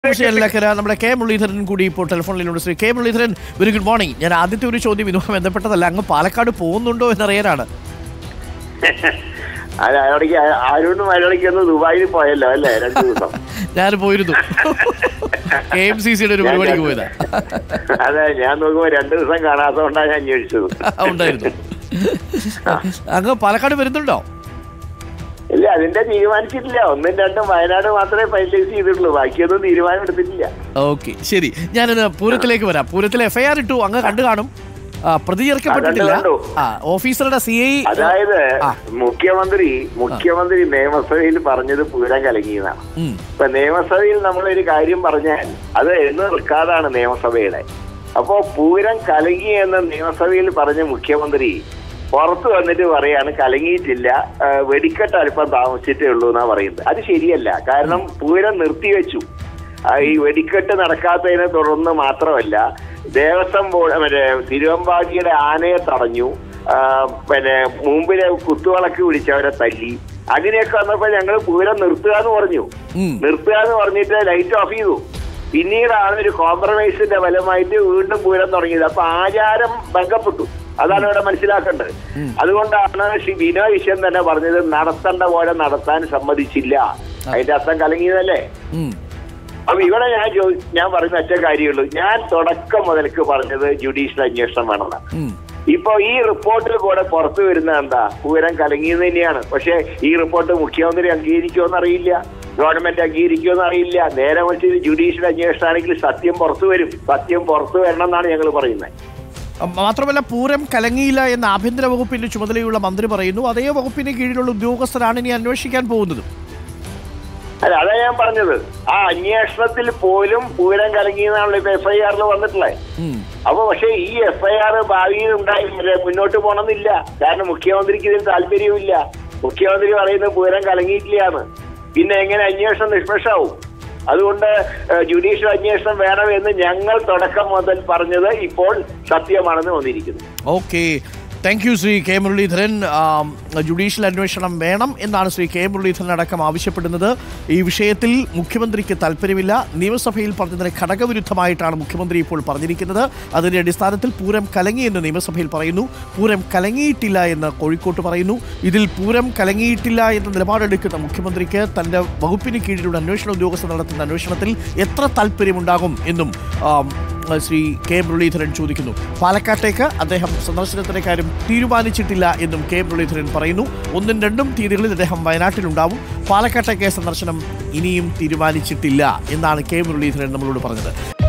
വിഷയത്തിലേക്കര നമ്മുടെ കെ മുരളീധരൻ കൂടി ഇപ്പോൾ ടെലിഫോണിലുണ്ട് Shri K Muraleedharan very good morning ഞാൻ ആദ്യത്തെ ഒരു ചോദ്യം ഇതുമായി ബന്ധപ്പെട്ടതല്ല അങ്ങ് പാലക്കാട് പോകുന്നുണ്ടോ എന്നറിയാനാണ് അത് അയാളേക്ക് ആരോടും അയാളേക്ക് ഒന്ന് ദുബായിൽ പോയല്ലോ അല്ലേ രണ്ടു ദിവസം ഞാൻ പോയിരുന്നു കെ എം സി സിയുടെ ഒരു പരിപാടിക്ക് പോയതാ അതെ ഞാൻ നോക്കുമ്പോ രണ്ടു ദിവസം കാണാത്തതുകൊണ്ടാണ് ഞാൻ അന്വേഷിച്ചത് ഉണ്ടായിരുന്നു അങ്ങ് പാലക്കാട് വരുന്നുണ്ടോ ഇല്ല അതിന്റെ തീരുമാനിച്ചിട്ടില്ല ഒന്നും രണ്ടും വയനാട് മാത്രമേ ഫൈനലൈസ് ചെയ്തിട്ടുള്ളൂ ബാക്കിയൊന്നും തീരുമാനം എടുത്തിട്ടില്ല ഓക്കെ ശരി ഞാനിത് പൂരത്തിലേക്ക് വരാം പൂരത്തിൽ എഫ്ഐആർ ഇട്ടു അങ്ങ് കണ്ടു കാണും ആ, പ്രതി ചേർക്കപ്പെട്ടിട്ടില്ല ആ, കണ്ടു, ആ ഓഫീസറുടെ സി ഐ അതായത് ആ. മുഖ്യമന്ത്രി മുഖ്യമന്ത്രി നിയമസഭയിൽ പറഞ്ഞത് പൂരം കലങ്ങിയതാണ് ഇപ്പൊ നിയമസഭയിൽ നമ്മളൊരു കാര്യം പറഞ്ഞാൽ അത് എന്ന് റെക്കോർഡാണ് നിയമസഭയുടെ അപ്പോ പൂരം കലങ്ങി എന്ന് നിയമസഭയിൽ പറഞ്ഞ മുഖ്യമന്ത്രി പുറത്തു വന്നിട്ട് പറയാണ് കലങ്ങിയിട്ടില്ല ആ, വെടിക്കെട്ട് അല്പം താമസിച്ചിട്ടേ ഉള്ളൂ എന്നാ പറയുന്നത് അത് ശരിയല്ല കാരണം പൂരം നിർത്തിവെച്ചു ആ, ഈ വെടിക്കെട്ട് നടക്കാത്തതിനെ തുടർന്ന് മാത്രമല്ല ദേവസ്വം ബോർഡ് മറ്റേ തിരുവമ്പാടിയുടെ ആനയെ തടഞ്ഞു ആ, പിന്നെ മുമ്പിലെ കുത്തുവിളക്ക് പിടിച്ചവരെ തല്ലി അങ്ങനെയൊക്കെ വന്നപ്പോ ഞങ്ങൾ പൂരം നിർത്തുക എന്ന് പറഞ്ഞു ഉം. നിർത്തുക എന്ന് പറഞ്ഞിട്ട് ലൈറ്റ് ഓഫ് ചെയ്തു പിന്നീടാണ് ഒരു കോംപ്രമൈസിന്റെ ഫലമായിട്ട് വീണ്ടും പൂരം തുടങ്ങിയത് അപ്പൊ ആചാരം ഭംഗപ്പെട്ടു അതാണ് ഇവിടെ മനസ്സിലാക്കേണ്ടത് അതുകൊണ്ടാണ് ശ്രീ ബിനോയ് വിശ്വൻ തന്നെ പറഞ്ഞത് നടത്തേണ്ട പോലെ നടത്താൻ സമ്മതിച്ചില്ല അതിന്റെ അർത്ഥം കലങ്ങിയതല്ലേ ഉം. അപ്പൊ ഇവിടെ ഞാൻ ചോ- ഞാൻ പറയുന്ന ഒറ്റ കാര്യമുള്ളൂ ഞാൻ തുടക്കം മുതൽക്ക് പറഞ്ഞത് ജുഡീഷ്യൽ അന്വേഷണം വേണമെന്നാണ് ഉം. ഇപ്പൊ ഈ റിപ്പോർട്ടിൽ കൂടെ പുറത്തു വരുന്ന എന്താ പൂരം കലങ്ങിയത് തന്നെയാണ് പക്ഷെ ഈ റിപ്പോർട്ട് മുഖ്യമന്ത്രി അംഗീകരിക്കുമെന്ന് അറിയില്ല ഗവൺമെന്റ് അംഗീകരിക്കുമെന്ന് അറിയില്ല നേരെ മറിച്ച് ഇത് ജുഡീഷ്യൽ അന്വേഷണമാണെങ്കിൽ സത്യം പുറത്തു വരും സത്യം പുറത്തു വരണം എന്നാണ് ഞങ്ങൾ പറയുന്നത് മാത്രമല്ല പൂരം കലങ്ങിയില്ല എന്ന് ആഭ്യന്തര വകുപ്പിന്റെ ചുമതലയുള്ള മന്ത്രി പറയുന്നു അതേ വകുപ്പിന് കീഴിലുള്ള ഉദ്യോഗസ്ഥരാണ് ഇനി അന്വേഷിക്കാൻ പോകുന്നത് അല്ല അതാ ഞാൻ പറഞ്ഞത് ആ അന്വേഷണത്തിൽ പോലും പൂരം കലങ്ങിയെന്നാണല്ലോ ഇപ്പൊ എഫ്ഐആറിൽ വന്നിട്ടുള്ളത് ഉം. അപ്പൊ പക്ഷേ ഈ എഫ്ഐആർ ഭാവിയിൽ ഉണ്ടായി മുന്നോട്ട് പോകണമെന്നില്ല കാരണം മുഖ്യമന്ത്രിക്ക് ഇതിന് താല്പര്യവുമില്ല മുഖ്യമന്ത്രി പറയുന്നത് പൂരം കലങ്ങിയിട്ടില്ലാന്ന് പിന്നെ എങ്ങനെ അന്വേഷണം നിഷ്പക്ഷമാവും അതുകൊണ്ട് ഏഹ്, ജുഡീഷ്യൽ അന്വേഷണം വേണമെന്ന് ഞങ്ങൾ തുടക്കം മുതൽ പറഞ്ഞത് ഇപ്പോൾ സത്യമാണെന്ന് വന്നിരിക്കുന്നു okay thank you Shri K Muraleedharan ആം, ജുഡീഷ്യൽ അന്വേഷണം വേണം എന്നാണ് ശ്രീ കെ മുരളീധരൻ അടക്കം ആവശ്യപ്പെടുന്നത് ഈ വിഷയത്തിൽ മുഖ്യമന്ത്രിക്ക് താല്പര്യമില്ല നിയമസഭയിൽ പറഞ്ഞതിന് ഘടകവിരുദ്ധമായിട്ടാണ് മുഖ്യമന്ത്രി ഇപ്പോൾ പറഞ്ഞിരിക്കുന്നത് അതിന്റെ അടിസ്ഥാനത്തിൽ പൂരം കലങ്ങി എന്ന് നിയമസഭയിൽ പറയുന്നു പൂരം കലങ്ങിയിട്ടില്ല എന്ന് കോഴിക്കോട്ട് പറയുന്നു ഇതിൽ പൂരം കലങ്ങിയിട്ടില്ല എന്ന നിലപാടെടുക്കുന്ന മുഖ്യമന്ത്രിക്ക് തന്റെ വകുപ്പിന് കീഴിലുള്ള അന്വേഷണ ഉദ്യോഗസ്ഥർ നടത്തുന്ന അന്വേഷണത്തിൽ എത്ര താല്പര്യമുണ്ടാകും എന്നും ആം, ശ്രീ കെ മുരളീധരൻ ചോദിക്കുന്നു പാലക്കാട്ടേക്ക് അദ്ദേഹം സന്ദർശനത്തിന്റെ കാര്യം തീരുമാനിച്ചിട്ടില്ല എന്നും കെ മുരളീധരൻ പറയുന്നു ഒന്നും രണ്ടും തീയതികളിൽ അദ്ദേഹം വയനാട്ടിലുണ്ടാവും പാലക്കാട്ടേക്ക് സന്ദർശനം ഇനിയും തീരുമാനിച്ചിട്ടില്ല എന്നാണ് കെ മുരളീധരൻ നമ്മളോട് പറഞ്ഞത്